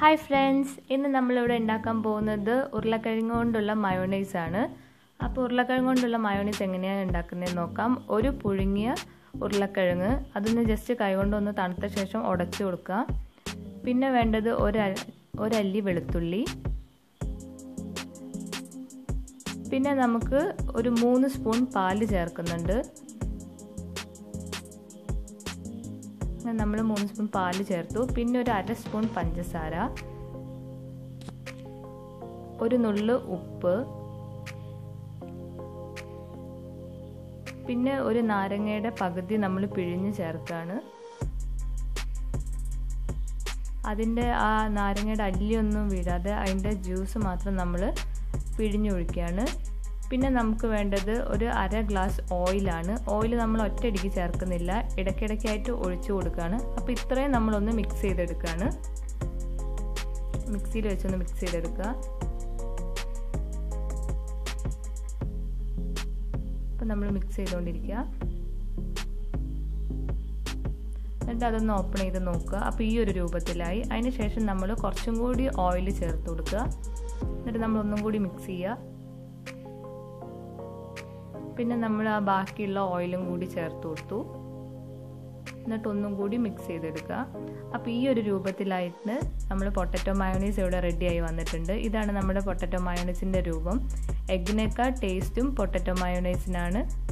hi friends ഇന്ന് നമ്മളിവിടെ ഉണ്ടാക്കാൻ പോകുന്നത് ഉരുളക്കിഴങ്ങ് കൊണ്ടുള്ള മയോണൈസ് ആണ് അപ്പോൾ ഉരുളക്കിഴങ്ങ് കൊണ്ടുള്ള മയോണൈസ് എങ്ങനെയാണ് ഉണ്ടാക്കുന്നതെന്ന് നോക്കാം ഒരു പുഴുങ്ങിയ ഉരുളക്കിഴങ്ങ് അതൊന്ന് ജസ്റ്റ് കൈകൊണ്ട് ഒന്ന് തണുത്ത ശേഷം ഉടച്ചു കൊടുക്കുക പിന്നെ വേണ്ടത് ഒരു ഒരല്ലി വെളുത്തുള്ളി പിന്നെ നമുക്ക് ഒരു മൂന്ന് സ്പൂൺ പാല് ചേർക്കുന്നുണ്ട് നമ്മൾ മൂന്ന് സ്പൂൺ പാല് ചേർത്തു പിന്നെ ഒരു അര സ്പൂൺ പഞ്ചസാര ഒരു നുള്ളു ഉപ്പ് പിന്നെ ഒരു നാരങ്ങയുടെ പകുതി നമ്മൾ പിഴിഞ്ഞ് ചേർത്താണ് അതിൻ്റെ ആ നാരങ്ങയുടെ അല്ലിയൊന്നും വീഴാതെ അതിൻ്റെ ജ്യൂസ് മാത്രം നമ്മൾ പിഴിഞ്ഞൊഴിക്കുകയാണ് പിന്നെ നമുക്ക് വേണ്ടത് ഒരു അര ഗ്ലാസ് ഓയിലാണ് ഓയിൽ നമ്മൾ ഒറ്റയടിക്ക് ചേർക്കുന്നില്ല ഇടയ്ക്കിടയ്ക്കായിട്ട് ഒഴിച്ചു കൊടുക്കുകയാണ് അപ്പോൾ ഇത്രയും നമ്മളൊന്ന് മിക്സ് ചെയ്തെടുക്കുകയാണ് മിക്സിയിൽ വെച്ചൊന്ന് മിക്സ് ചെയ്തെടുക്കുക അപ്പം നമ്മൾ മിക്സ് ചെയ്തുകൊണ്ടിരിക്കുക എന്നിട്ട് അതൊന്ന് ഓപ്പൺ ചെയ്ത് നോക്കുക അപ്പോൾ ഈ ഒരു രൂപത്തിലായി അതിന് ശേഷം നമ്മൾ കുറച്ചും കൂടി ഓയിൽ ചേർത്ത് കൊടുക്കുക എന്നിട്ട് നമ്മൾ ഒന്നും കൂടി മിക്സ് ചെയ്യുക പിന്നെ നമ്മൾ ആ ബാക്കിയുള്ള ഓയിലും കൂടി ചേർത്ത് കൊടുത്തു എന്നിട്ട് ഒന്നും കൂടി മിക്സ് ചെയ്തെടുക്കുക അപ്പോൾ ഈ ഒരു രൂപത്തിലായിട്ട് നമ്മൾ പൊട്ടറ്റോ മയോണീസ് ഇവിടെ റെഡിയായി വന്നിട്ടുണ്ട് ഇതാണ് നമ്മുടെ പൊട്ടറ്റോ മയോണീസിൻ്റെ രൂപം എഗ്ഗിനേക്കാൾ ടേസ്റ്റും പൊട്ടറ്റോ മയോണൈസിനാണ്